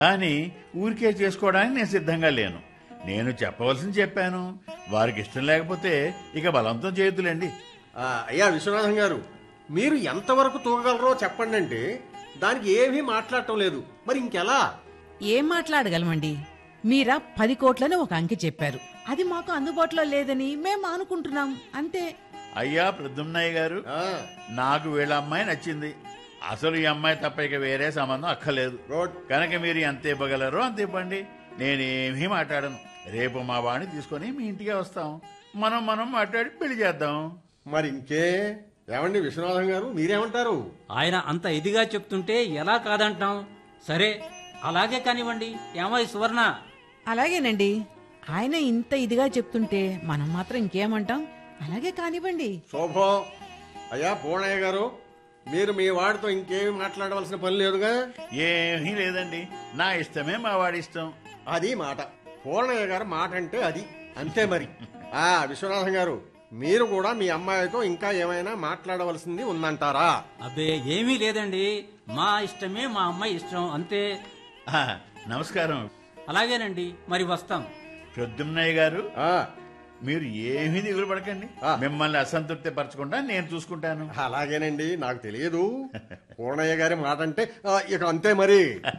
కానీ ఊరికే చేసుకోవడానికి నేను సిద్ధంగా లేను నేను చెప్పవలసింది చెప్పాను వారికి ఇష్టం లేకపోతే ఇక బలంతం చేయొద్దులేండి ఆ, అయ్యా విశ్వనాథం గారు మీరు ఎంతవరకు తూగగలరో చెప్పండి అంటే దానికి ఏమీ మాట్లాడటం లేదు మరి ఇంకెలా ఏం మాట్లాడగలమండి మీరా పది కోట్లని ఒక అంకె చెప్పారు అది మాకు అందుబాటులో లేదని మేము అనుకుంటున్నాం అంతే అయ్యా ప్రద్యుమ్నయ్య గారు ఆ, నాకు వీళ్ళ అమ్మాయి నచ్చింది అసలు ఈ అమ్మాయి తప్ప ఇక వేరే సంబంధం అక్కర్లేదు గుడ్ కనుక మీరు ఎంత ఇవ్వగలరో అంత ఇవ్వండి నేనేమీ మాట్లాడను రేపు మా వాడిని తీసుకొని మీ ఇంటికి వస్తాం మనం మనం మాట్లాడి పెళ్లి చేద్దాం మరి ఇంకే ఏమండి విశ్వనాథం గారు మీరేమంటారు ఆయన అంత ఇదిగా చెప్తుంటే ఎలా కాదంటాం సరే అలాగే కానివ్వండి ఏమై సువర్ణ అలాగేనండి ఆయన ఇంత ఇదిగా చెప్తుంటే మనం మాత్రం ఇంకేమంటాం అలాగే కానివ్వండి శోభం అయ్యా పూర్ణయ్య గారు మీరు మీ వాడితో ఇంకేమి మాట్లాడవలసిన పని లేదుగా ఏమీ లేదండి నా ఇష్టమే మా వాడి ఇష్టం అది మాట పూర్ణయ్య గారు మాట అంటే అది అంతే మరి ఆ విశ్వనాథం గారు మీరు కూడా మీ అమ్మాయితో ఇంకా ఏమైనా మాట్లాడవలసింది ఉందంటారా అబ్బే ఏమీ లేదండి మా ఇష్టమే మా అమ్మాయి ఇష్టం అంతే ఆ, నమస్కారం అలాగేనండి మరి వస్తాం ప్రద్యుమ్నయ్య గారు ఆ, మీరు ఏమీ దిగులు పడకండి ఆ. మిమ్మల్ని అసంతృప్తి పరచకుండా నేను చూసుకుంటాను అలాగేనండి నాకు తెలియదు పూర్ణయ్య గారి మాట అంటే ఆ, ఇక అంతే మరి